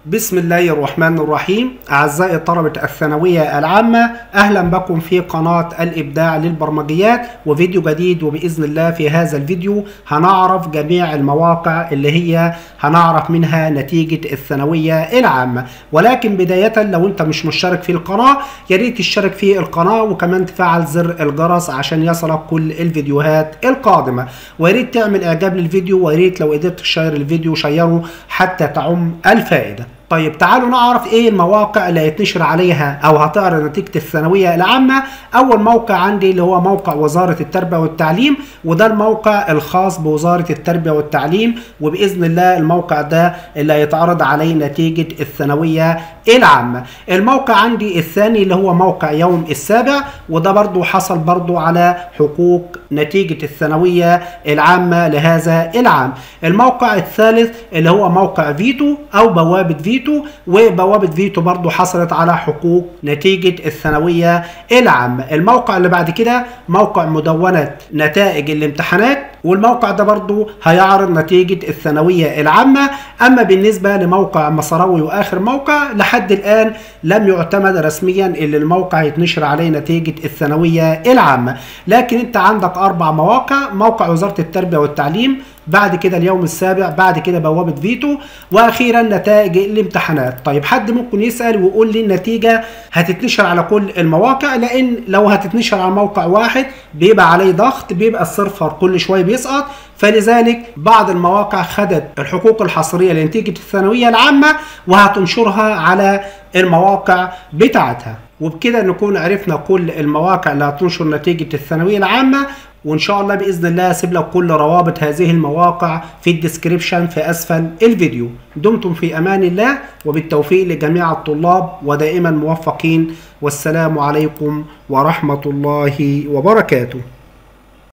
بسم الله الرحمن الرحيم أعزائي طلبة الثانوية العامة أهلا بكم في قناة الإبداع للبرمجيات وفيديو جديد وبإذن الله في هذا الفيديو هنعرف جميع المواقع اللي هي هنعرف منها نتيجة الثانوية العامة ولكن بداية لو أنت مش مشترك في القناة يا ريت تشترك في القناة وكمان تفعل زر الجرس عشان يصلك كل الفيديوهات القادمة ويا ريت تعمل إعجاب للفيديو ويا ريت لو قدرت تشير الفيديو شيره حتى تعم الفائدة طيب تعالوا نعرف ايه المواقع اللي هيتنشر عليها او هتعرض نتيجه الثانويه العامه اول موقع عندي اللي هو موقع وزاره التربيه والتعليم وده الموقع الخاص بوزاره التربيه والتعليم وباذن الله الموقع ده اللي هيتعرض عليه نتيجه الثانويه العامه الموقع عندي الثاني اللي هو موقع يوم السابع وده برضو حصل برضو على حقوق نتيجه الثانويه العامه لهذا العام الموقع الثالث اللي هو موقع فيتو او بوابه فيتو فيتو وبوابة فيتو برضو حصلت على حقوق نتيجة الثانوية العامة الموقع اللي بعد كده موقع مدونة نتائج الامتحانات والموقع ده برضو هيعرض نتيجة الثانوية العامة أما بالنسبة لموقع مصراوي وآخر موقع لحد الآن لم يعتمد رسميا اللي الموقع يتنشر عليه نتيجة الثانوية العامة لكن انت عندك أربع مواقع موقع وزارة التربية والتعليم بعد كده اليوم السابع بعد كده بوابة فيتو واخيرا نتائج الامتحانات طيب حد ممكن يسأل ويقول لي النتيجة هتتنشر على كل المواقع لان لو هتتنشر على موقع واحد بيبقى عليه ضغط بيبقى السيرفر كل شوية بيسقط فلذلك بعض المواقع خدت الحقوق الحصرية لنتيجة الثانوية العامة وهتنشرها على المواقع بتاعتها وبكده نكون عرفنا كل المواقع اللي هتنشر نتيجة الثانوية العامة وان شاء الله باذن الله هسيب لك كل روابط هذه المواقع في الديسكريبشن في اسفل الفيديو دمتم في امان الله وبالتوفيق لجميع الطلاب ودائما موفقين والسلام عليكم ورحمه الله وبركاته